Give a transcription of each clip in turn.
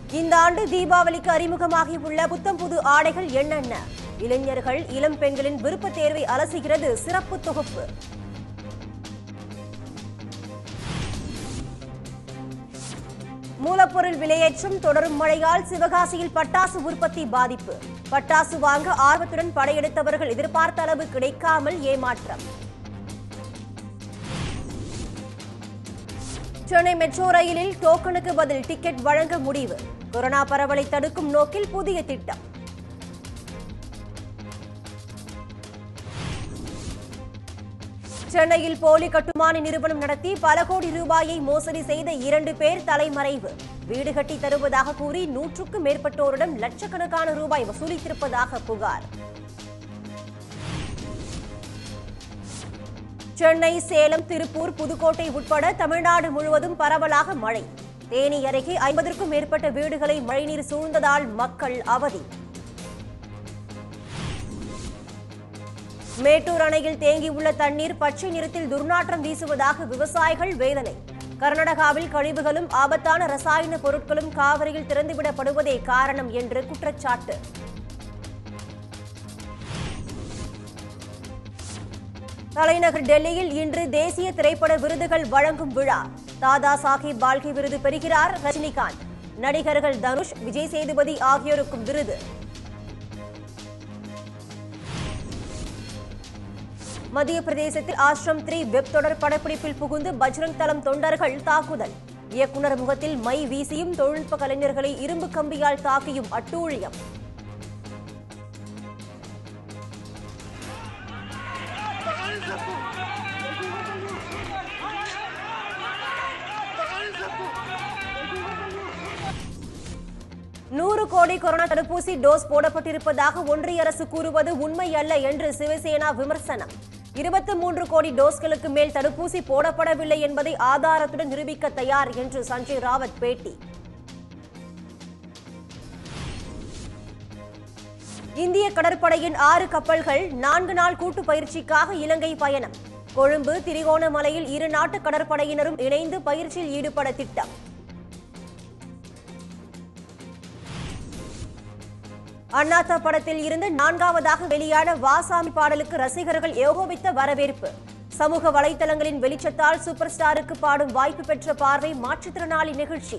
இந்த ஆண்டு தீபாவளிக்கு அறிமுகமாகியுள்ள புத்தம் புது ஆடைகள் என்னென்ன இளைஞர்கள் இளம் பெண்களின் விருப்ப தேர்வை அலசுகிறது சிறப்பு தொகுப்பு மூலப்பொருள் விலையேற்றம் தொடரும் மழையால் சிவகாசியில் பட்டாசு உற்பத்தி பாதிப்பு பட்டாசு வாங்க ஆர்வத்துடன் படையெடுத்தவர்கள் எதிர்பார்த்த அளவு கிடைக்காமல் ஏமாற்றம் சென்னை மெட்ரோ ரயிலில் டோக்கனுக்கு பதில் டிக்கெட் வழங்க முடிவு கொரோனா பரவலை தடுக்கும் நோக்கில் புதிய திட்டம் சென்னையில் போலி கட்டுமான நிறுவனம் நடத்தி பல கோடி ரூபாயை மோசடி செய்த இரண்டு பேர் தலைமறைவு வீடு கட்டி தருவதாக கூறி நூற்றுக்கும் மேற்பட்டோரிடம் லட்சக்கணக்கான ரூபாய் வசூலித்திருப்பதாக புகார் சென்னை சேலம் திருப்பூர் புதுக்கோட்டை உட்பட தமிழ்நாடு முழுவதும் பரவலாக மழை தேனி அருகே ஐம்பதற்கும் மேற்பட்ட வீடுகளை மழைநீர் சூழ்ந்ததால் மக்கள் அவதி மேட்டூர் அணையில் தேங்கியுள்ள தண்ணீர் பச்சை நிறத்தில் துர்நாற்றம் வீசுவதாக விவசாயிகள் வேதனை கர்நாடகாவில் கழிவுகளும் ஆபத்தான ரசாயன பொருட்களும் காவிரியில் திறந்துவிடப்படுவதே காரணம் என்று குற்றச்சாட்டு தலைநகர் டெல்லியில் இன்று தேசிய திரைப்பட விருதுகள் வழங்கும் விழா தாதா சாஹிப் பால்கே விருது பெறுகிறார் ரஜினிகாந்த் நடிகர்கள் தனுஷ் விஜய் சேதுபதி ஆகியோருக்கும் விருது மத்திய பிரதேசத்தில் ஆஷ்ரம் த்ரீ வெப் தொடர் படப்பிடிப்பில் புகுந்து பஜ்ரங் தளம் தொண்டர்கள் தாக்குதல் இயக்குனர் முகத்தில் மை வீசியும் தொழில்நுட்ப கலைஞர்களை இரும்பு கம்பியால் தாக்கியும் அட்டூழியம் நூறு கோடி கொரோனா தடுப்பூசி டோஸ் போடப்பட்டிருப்பதாக ஒன்றிய அரசு கூறுவது உண்மை அல்ல என்று சிவசேனா விமர்சனம் இருபத்தி மூன்று கோடி டோஸ்களுக்கு மேல் தடுப்பூசி போடப்படவில்லை என்பதை ஆதாரத்துடன் நிரூபிக்க தயார் என்று சஞ்சய் ராவத் பேட்டி இந்திய கடற்படையின் ஆறு கப்பல்கள் நான்கு நாள் கூட்டு பயிற்சிக்காக இலங்கை பயணம் கொழும்பு திரிகோணமலையில் இரு நாட்டு கடற்படையினரும் இணைந்து பயிற்சியில் ஈடுபட திட்டம் அண்ணாத்த படத்தில் இருந்து நான்காவதாக வெளியான வாசாமி பாடலுக்கு ரசிகர்கள் ஏகோபித்த வரவேற்பு சமூக வலைதளங்களின் வெளிச்சத்தால் சூப்பர் ஸ்டாருக்கு பாடும் வாய்ப்பு பெற்ற பார்வை மாற்றுத்திறனாளி நிகழ்ச்சி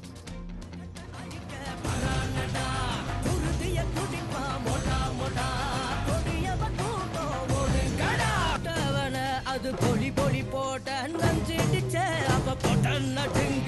போட்டவன அது பொலி பொலி போட்ட நஞ்சிடிச்ச அவ போட்ட நடுங்க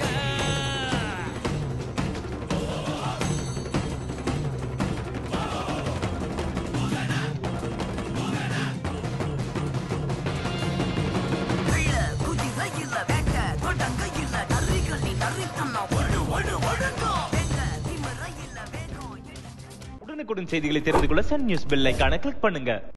வெள்ள குதிரை இல்ல வேட்ட தொடங்க இல்ல நரிகள் நீ நரித்தன்னா ஒழு ஒழு ஒழுங்கோ வெங்க திமிர இல்ல வேகம் உடனுக்குடன் செய்திகளை தெரிந்து கொள்ள சன் நியூஸ் பெல் ஐகானை கிளிக் பண்ணுங்க